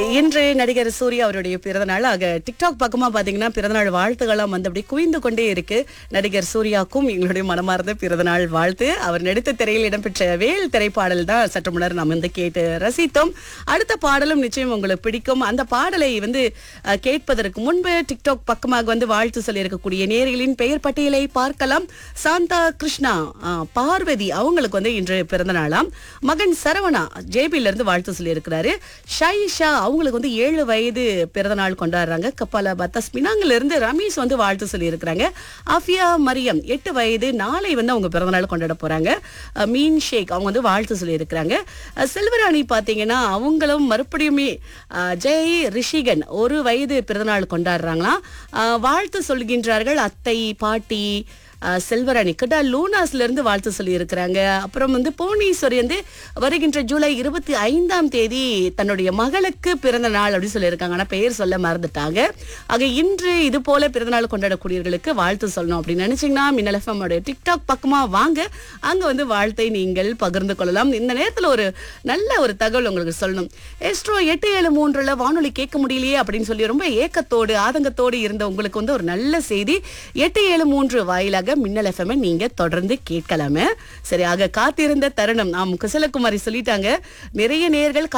இன்று நடிகர் சூர்யா அவருடைய பிறந்தநாள் ஆக டிக்டாக் பக்கமா பாத்தீங்கன்னா பிறந்தநாள் வாழ்த்துக்கள்லாம் வந்து அப்படி குவிந்து கொண்டே இருக்கு நடிகர் சூர்யாக்கும் எங்களுடைய மனமார்ந்த பிறந்தநாள் வாழ்த்து அவர் நடித்த திரையில் இடம்பெற்ற வேல் திரைப்பாடல் தான் சற்று முன்னர் நாம் வந்து கேட்டு ரசித்தோம் அடுத்த பாடலும் நிச்சயம் உங்களுக்கு பிடிக்கும் அந்த பாடலை வந்து அஹ், கேட்பதற்கு முன்பு டிக்டாக் பக்கமாக வந்து வாழ்த்து சொல்லியிருக்கக்கூடிய நேர்களின் பெயர் பட்டியலை பார்க்கலாம் சாந்தா கிருஷ்ணா அஹ், பார்வதி அவங்களுக்கு வந்து இன்று பிறந்த நாளாம் மகன் சரவணா ஜேபில இருந்து வாழ்த்து சொல்லியிருக்கிறாரு ஷைஷா அவங்களுக்கு வந்து ஏழு வயது பிறந்த நாள் கொண்டாடுறாங்க கப்பால பத்தஸ்மினாங்கல இருந்து ரமேஷ் வந்து வாழ்த்து சொல்லியிருக்கிறாங்க ஆஃபியா மரியம் எட்டு வயது நாளை வந்து அவங்க பிறந்த நாள் கொண்டாட போறாங்க அஹ், மீன் ஷேக் அவங்க வந்து வாழ்த்து சொல்லியிருக்கிறாங்க அஹ், செல்வராணி பாத்தீங்கன்னா அவங்களும் மறுபடியுமே அஹ், ஜெய் ரிஷிகன் ஒரு வயது பிறந்தநாள் கொண்டாடுறாங்களாம் அஹ், வாழ்த்து சொல்கின்றார்கள் அத்தை பாட்டி அஹ், செல்வராணி கிட்ட லூனாஸ்ல இருந்து வாழ்த்து சொல்லி இருக்கிறாங்க அப்புறம் வந்து புவனேஸ்வரி வந்து வருகின்ற ஜூலை இருபத்தி ஐந்தாம் தேதி தன்னுடைய மகளுக்கு பிறந்த நாள் அப்படின்னு சொல்லியிருக்காங்க ஆனா பெயர் சொல்ல மறந்துட்டாங்க ஆக இன்று இது போல பிறந்த நாள் கொண்டாடக்கூடியவர்களுக்கு வாழ்த்து சொல்லணும் அப்படின்னு நினைச்சீங்கன்னா மின்னல் FM உடைய டிக்டாக் பக்கமா வாங்க அங்க வந்து வாழ்த்தை நீங்கள் பகிர்ந்து கொள்ளலாம் இந்த நேரத்துல ஒரு நல்ல ஒரு தகவல் உங்களுக்கு சொல்லணும் எஸ்ட்ரோ எட்டு ஏழு மூன்றுல வானொலி கேட்க முடியலையே அப்படின்னு சொல்லி ரொம்ப ஏக்கத்தோடு ஆதங்கத்தோடு இருந்த உங்களுக்கு வந்து ஒரு நல்ல செய்தி எட்டு ஏழு மூன்று வாயிலாக மின்னல் எஃப்எம் நீங்க தொடர்ந்து கேட்கலாமே சரி ஆக காத்திருந்த தருணம் ஆம் குசலகுமாரி சொல்லிட்டாங்க நிறைய நேர்கள்